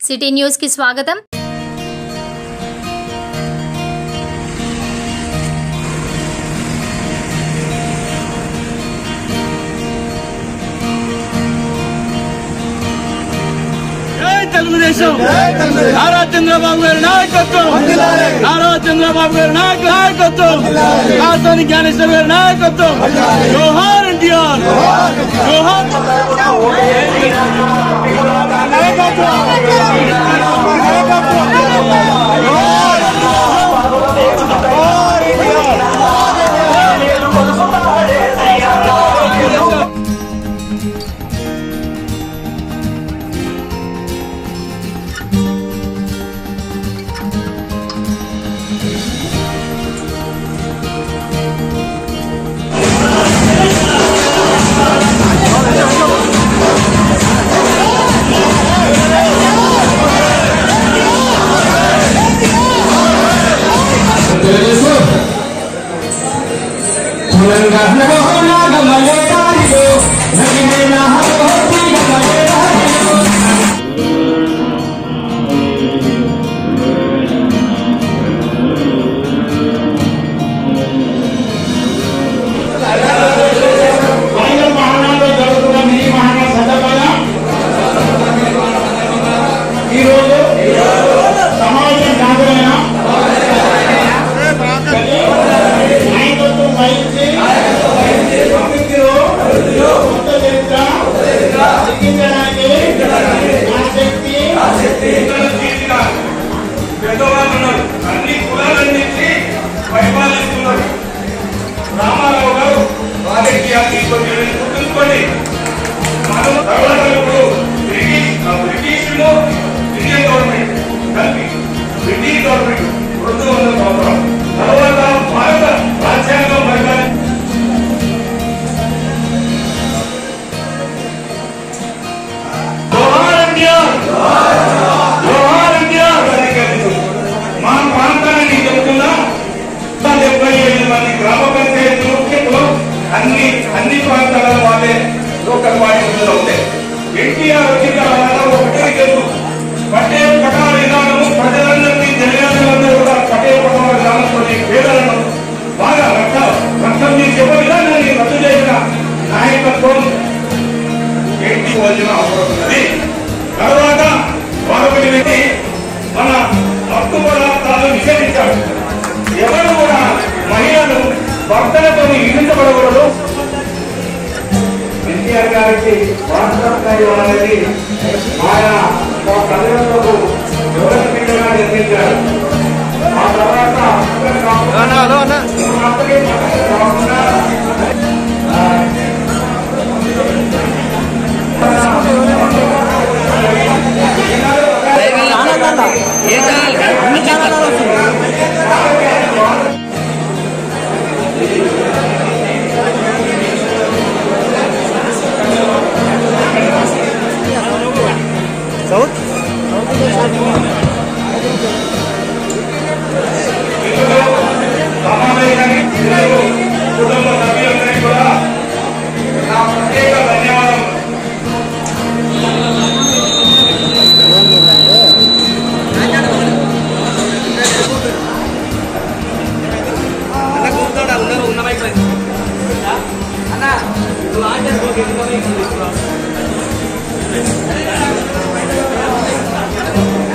city news కి స్వాగతం జై తెలుగుదేశం నారా చంద్రబాబు గారి నాయకత్వం నారా చంద్రబాబు గారి నాయక నాయకత్వం కాసాని జ్ఞానేశ్వర్ గారి నాయకత్వం జోహార్ ఎన్టీఆర్ జోహార్ వరంగల్ మహానాడులో జరుగుతున్న మినీ మహానాడు సందర్భంగా ఈరోజు సమావేశం కాకపోయినా నాయకత్వం వహించి అభివృద్ధిలో కొత్త చరిత్ర లిఖించడానికి నా శక్తి పెద్దవాళ్ళు ఉన్నారు అన్ని కులాలన్నింటి పరిపాలిస్తున్నారు రామారావు గారు రాజకీయాన్ని కొన్ని గుర్తుంచుకోండి మనం తర్వాత ఇప్పుడు బ్రిటిష్ ఆ బ్రిటిష్లో ఇండియన్ గవర్నమెంట్ కలిపి బ్రిటిష్ గవర్నమెంట్ రెండు వందల సంవత్సరాలు తర్వాత భారత రాజ్యాంగం పరిపాలన జోహార్ ఇండియా జోహార్ ఇండియా మా ప్రాంతాన్ని నేను చెబుతున్నా డెబ్బై ఏడు మంది గ్రామ పంచాయతీలు అన్ని అన్ని ప్రాంతాల వాళ్ళే లోకల్ బాడీలో ఉంటాయి ఎన్టీఆర్ వచ్చిన తర్వాత ఒకటే తెలుసు పటేల్ పటాల విధానము ప్రజలందరినీ జనగాలందరూ కూడా పటేల్ పటాల విధానంతో పేదలను బాగా రక్ష రక్షణ చేసే విధానాన్ని రద్దు చేసిన నాయకత్వం ఎన్టీ వదిలిన అవసరం ఉన్నది తర్వాత మరొకటి వ్యక్తి మన మత్తు పదార్థాలు నిషేధించాడు ఎవరు కూడా మహిళలు భర్తలతో ఇరించబడకూడదు ఎన్టీఆర్ గారికి వారసత్వం ఇవ్వాలనేది ఆయన మా ప్రజలకు ఎవరికి పిల్లగా నిర్మించారు ఆ తర్వాత అప్పటికే కాకుండా సమావేశానికి పిల్లలు, కుటుంబ సభ్యులందరికీ కూడా నా ప్రత్యేక ధన్యవాదాలు అన్న